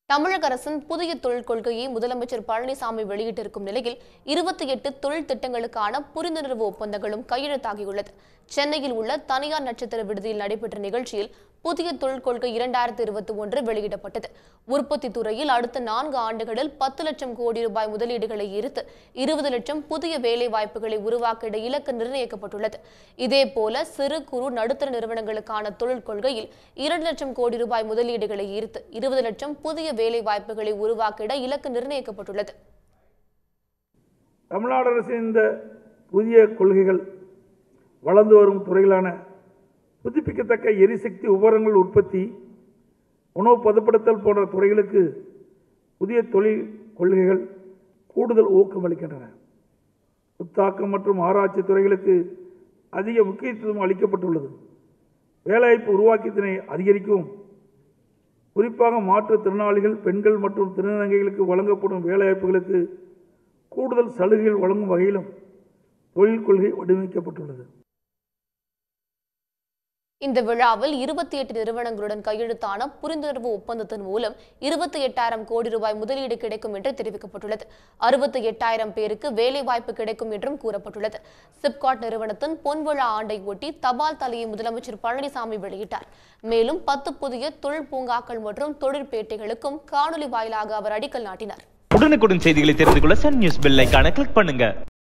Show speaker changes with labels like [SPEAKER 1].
[SPEAKER 1] தமிழக அரசின் புதிய தொழில் கொள்கையை முதலமைச்சர் பழனிசாமி வெளியிட்டிருக்கும் நிலையில் இருபத்தி எட்டு தொழில் திட்டங்களுக்கான புரிந்துணர்வு ஒப்பந்தங்களும் கையெழுத்தாகியுள்ளது சென்னையில் உள்ள தனியார் நட்சத்திர விடுதியில் நடைபெற்ற நிகழ்ச்சியில் புதிய தொழில் கொள்கை இரண்டாயிரத்தி இருபத்தி ஒன்று வெளியிடப்பட்டது உற்பத்தி துறையில் அடுத்த நான்கு ஆண்டுகளில் பத்து லட்சம் கோடி ரூபாய் முதலீடுகளை ஈர்த்து இருபது லட்சம் புதிய வேலை வாய்ப்புகளை உருவாக்கிட இலக்கு நிர்ணயிக்கப்பட்டுள்ளது இதேபோல சிறு குறு நடுத்தர நிறுவனங்களுக்கான தொழில் கொள்கையில் இரண்டு லட்சம் கோடி ரூபாய் முதலீடுகளை ஈர்த்து இருபது லட்சம் புதிய வேலை வாய்ப்புகளை உருவாக்கிட இலக்கு நிர்ணயிக்கப்பட்டுள்ளது
[SPEAKER 2] தமிழ்நாடு அரசின் இந்த புதிய கொள்கைகள் வளர்ந்து வரும் துறைகளான புதுப்பிக்கத்தக்க எரிசக்தி உபகரணங்கள் உற்பத்தி உணவு பதப்படுத்தல் போன்ற துறைகளுக்கு புதிய தொழில் கொள்கைகள் கூடுதல் ஊக்கமளிக்கின்றன புத்தாக்கம் மற்றும் ஆராய்ச்சி துறைகளுக்கு அதிக முக்கியத்துவம் அளிக்கப்பட்டுள்ளது வேலைவாய்ப்பு உருவாக்கத்தினை அதிகரிக்கவும் குறிப்பாக மாற்றுத்திறனாளிகள் பெண்கள் மற்றும் திருநங்கைகளுக்கு வழங்கப்படும் வேலைவாய்ப்புகளுக்கு கூடுதல் சலுகைகள் வழங்கும் வகையிலும் தொழில் கொள்கை வடிவமைக்கப்பட்டுள்ளது
[SPEAKER 1] இந்த விழாவில் இருபத்தி எட்டு நிறுவனங்களுடன் கையெழுத்தான புரிந்துணர்வு ஒப்பந்தத்தின் மூலம் இருபத்தி எட்டாயிரம் கோடி ரூபாய் முதலீடு கிடைக்கும் என்று தெரிவிக்கப்பட்டுள்ளது அறுபத்தி எட்டாயிரம் பேருக்கு வேலைவாய்ப்பு கிடைக்கும் என்றும் கூறப்பட்டுள்ளது சிப்காட் நிறுவனத்தின் பொன்விழா ஆண்டை ஒட்டி தபால் தலையை முதலமைச்சர் பழனிசாமி வெளியிட்டார் மேலும் பத்து புதிய தொழில் பூங்காக்கள் மற்றும் தொழிற்பேட்டைகளுக்கும் காணொலி வாயிலாக அவர் அடிக்கல் நாட்டினார்
[SPEAKER 3] உடனுக்குடன் செய்திகளை தெரிந்து கொள்ள சன் நியூஸ் பெல் ஐகானை கிளிக் பண்ணுங்க